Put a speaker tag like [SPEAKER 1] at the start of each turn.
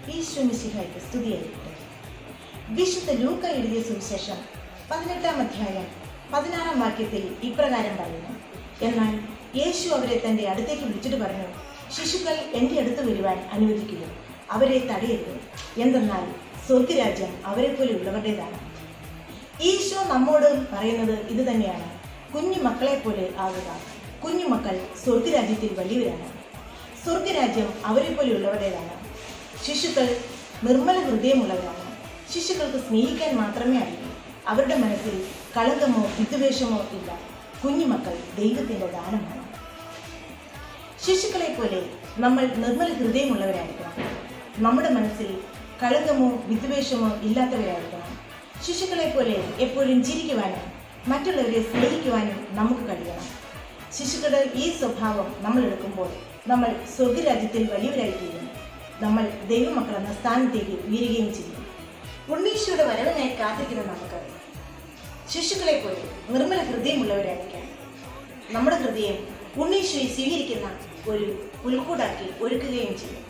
[SPEAKER 1] ഈശ്വമിശിഹായ്ക്ക് സ്തുതിയായിരിക്കട്ടെ വിശുദ്ധ ലൂക്ക എഴുതിയ സുവിശേഷം പതിനെട്ടാം അധ്യായം പതിനാറാം വാക്യത്തിൽ ഇപ്രകാരം പറയുന്നു എന്നാൽ യേശു അവരെ തന്റെ അടുത്തേക്ക് വിളിച്ചിട്ട് പറഞ്ഞു ശിശുക്കൾ എൻ്റെ അടുത്ത് വരുവാൻ അനുവദിക്കുക അവരെ തടയരുത് എന്തെന്നാൽ സ്വർഗരാജ്യം അവരെ പോലെ ഉള്ളവരുടേതാണ് ഈശോ നമ്മോട് പറയുന്നത് ഇത് തന്നെയാണ് കുഞ്ഞു മക്കളെ പോലെ ആകുക കുഞ്ഞുമക്കൾ സ്വർഗരാജ്യത്തിൽ വലിയവരാണ് സ്വർഗരാജ്യം അവരെ പോലെയുള്ളവരുടേതാണ് ശിശുക്കൾ നിർമ്മല ഹൃദയമുള്ളവരാണ് ശിശുക്കൾക്ക് സ്നേഹിക്കാൻ മാത്രമേ അറിയൂ അവരുടെ മനസ്സിൽ കളങ്കമോ വിദ്വേഷമോ ഇല്ല കുഞ്ഞുമക്കൾ ദൈവത്തിൻ്റെ ദാനമാണ് ശിശുക്കളെ പോലെ നമ്മൾ നിർമ്മല ഹൃദയമുള്ളവരായിരിക്കണം നമ്മുടെ മനസ്സിൽ കളങ്കമോ വിദ്വേഷമോ ഇല്ലാത്തവരായിരിക്കണം ശിശുക്കളെ പോലെ എപ്പോഴും ചിരിക്കുവാനും മറ്റുള്ളവരെ സ്നേഹിക്കുവാനും നമുക്ക് കഴിയണം ശിശുക്കളുടെ ഈ സ്വഭാവം നമ്മൾ എടുക്കുമ്പോൾ നമ്മൾ സ്വർഗരാജ്യത്തിൽ വലിയവരായി തീരും നമ്മൾ ദൈവമക്കൾ എന്ന സ്ഥാനത്തേക്ക് ഉയരുകയും ചെയ്യും ഉണ്ണീശോയുടെ വരവിനായി കാത്തിരിക്കുന്ന നമുക്ക് ശിശുക്കളെ പോലെ നിർമ്മല ഹൃദയമുള്ളവരായിരിക്കാം നമ്മുടെ ഹൃദയം ഉണ്ണീശോയെ സ്വീകരിക്കുന്ന ഒരു പുൽക്കൂടാക്കി ഒരുക്കുകയും ചെയ്യും